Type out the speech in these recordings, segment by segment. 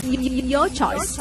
your choice.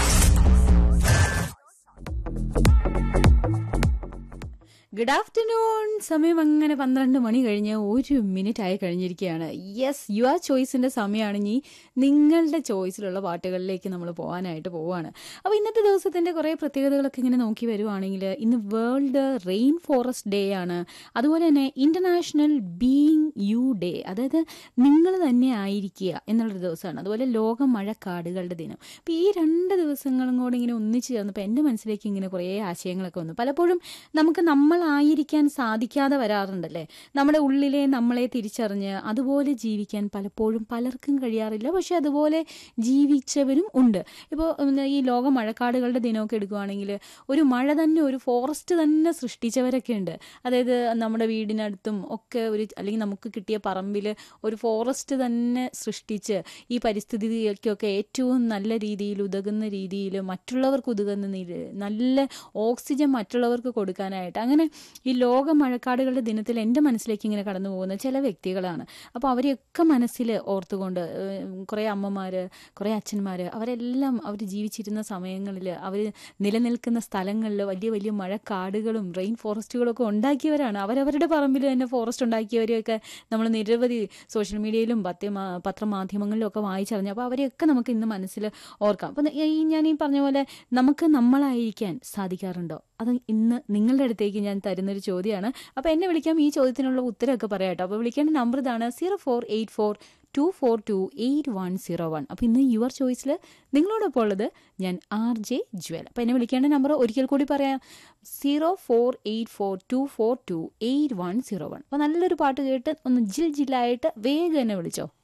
Good afternoon സമയം അങ്ങനെ പന്ത്രണ്ട് മണി കഴിഞ്ഞ് ഒരു മിനിറ്റ് ആയി കഴിഞ്ഞിരിക്കുകയാണ് യെസ് യുവർ ചോയ്സിന്റെ സമയമാണ് ഇനി നിങ്ങളുടെ ചോയ്സിലുള്ള പാട്ടുകളിലേക്ക് നമ്മൾ പോകാനായിട്ട് പോവുകയാണ് അപ്പോൾ ഇന്നത്തെ ദിവസത്തിന്റെ കുറേ പ്രത്യേകതകളൊക്കെ ഇങ്ങനെ നോക്കി വരുവാണെങ്കിൽ ഇന്ന് വേൾഡ് റെയിൻ ഫോറസ്റ്റ് ഡേ ആണ് അതുപോലെ തന്നെ ഇന്റർനാഷണൽ ബീയിങ് യു ഡേ അതായത് നിങ്ങൾ തന്നെ ആയിരിക്കുക എന്നുള്ളൊരു ദിവസമാണ് അതുപോലെ ലോക മഴക്കാടുകളുടെ ദിനം അപ്പോൾ ഈ രണ്ട് ദിവസങ്ങളും കൂടി ഇങ്ങനെ ഒന്നിച്ച് ചേർന്നപ്പോൾ എൻ്റെ മനസ്സിലേക്ക് ഇങ്ങനെ കുറേ ആശയങ്ങളൊക്കെ വന്നു പലപ്പോഴും നമുക്ക് നമ്മളായിരിക്കാൻ സാധിക്കാതെ വരാറുണ്ടല്ലേ നമ്മുടെ ഉള്ളിലെ നമ്മളെ തിരിച്ചറിഞ്ഞ് അതുപോലെ ജീവിക്കാൻ പലപ്പോഴും പലർക്കും കഴിയാറില്ല പക്ഷെ അതുപോലെ ജീവിച്ചവരും ഉണ്ട് ഇപ്പോൾ ഈ ലോക മഴക്കാടുകളുടെ ദിനമൊക്കെ എടുക്കുകയാണെങ്കിൽ ഒരു മഴ തന്നെ ഒരു ഫോറസ്റ്റ് തന്നെ സൃഷ്ടിച്ചവരൊക്കെ ഉണ്ട് അതായത് നമ്മുടെ വീടിനടുത്തും ഒക്കെ ഒരു അല്ലെങ്കിൽ നമുക്ക് കിട്ടിയ പറമ്പിൽ ഒരു ഫോറസ്റ്റ് തന്നെ സൃഷ്ടിച്ച് ഈ പരിസ്ഥിതിക്കൊക്കെ ഏറ്റവും നല്ല രീതിയിൽ ഉതകുന്ന രീതിയിൽ മറ്റുള്ളവർക്ക് ഉതകുന്ന രീതി- നല്ല ഓക്സിജൻ മറ്റുള്ളവർക്ക് കൊടുക്കാനായിട്ട് അങ്ങനെ ഈ ലോക മഴക്കാടുകളുടെ ദിനത്തിൽ എൻ്റെ മനസ്സിലേക്ക് ഇങ്ങനെ കടന്നു പോകുന്ന ചില വ്യക്തികളാണ് അപ്പോൾ അവരെയൊക്കെ മനസ്സിൽ ഓർത്തുകൊണ്ട് ഏഹ്, കുറേ അമ്മമാർ കുറേ അച്ഛന്മാർ അവരെല്ലാം അവർ ജീവിച്ചിരുന്ന സമയങ്ങളിൽ അവർ നിലനിൽക്കുന്ന സ്ഥലങ്ങളിൽ വലിയ വലിയ മഴക്കാടുകളും റെയിൻ ഫോറസ്റ്റുകളൊക്കെ ഉണ്ടാക്കിയവരാണ് അവരവരുടെ പറമ്പിൽ തന്നെ ഫോറസ്റ്റ് ഉണ്ടാക്കിയവരെയൊക്കെ നമ്മൾ നിരവധി സോഷ്യൽ മീഡിയയിലും പത്രമാ പത്രമാധ്യമങ്ങളിലും ഒക്കെ വായിച്ചറിഞ്ഞു അപ്പോൾ അവരെയൊക്കെ നമുക്ക് ഇന്ന് മനസ്സിൽ ഓർക്കാം അപ്പം ഈ ഞാൻ ഈ പറഞ്ഞ പോലെ നമുക്ക് നമ്മളായിരിക്കാൻ സാധിക്കാറുണ്ടോ അത് ഇന്ന് നിങ്ങളുടെ അടുത്തേക്ക് ഞാൻ തരുന്നൊരു ചോദ്യമാണ് അപ്പോൾ എന്നെ വിളിക്കാം ഈ ചോദ്യത്തിനുള്ള ഉത്തരമൊക്കെ പറയാം കേട്ടോ അപ്പോൾ വിളിക്കേണ്ട നമ്പർ ഇതാണ് zero four eight four two four two eight one zero one അപ്പോൾ ഇന്ന് യുവർ ചോയ്സിൽ നിങ്ങളോടൊപ്പം ഉള്ളത് ഞാൻ ആർ ജെ ജ്വൽ അപ്പോൾ എന്നെ വിളിക്കേണ്ട നമ്പർ ഒരിക്കൽ കൂടി പറയാം zero four eight four two four two eight one zero one അപ്പോൾ നല്ലൊരു പാട്ട് കേട്ട് ഒന്ന് ജിൽ ജില്ലായിട്ട് വേഗം എന്നെ വിളിച്ചോ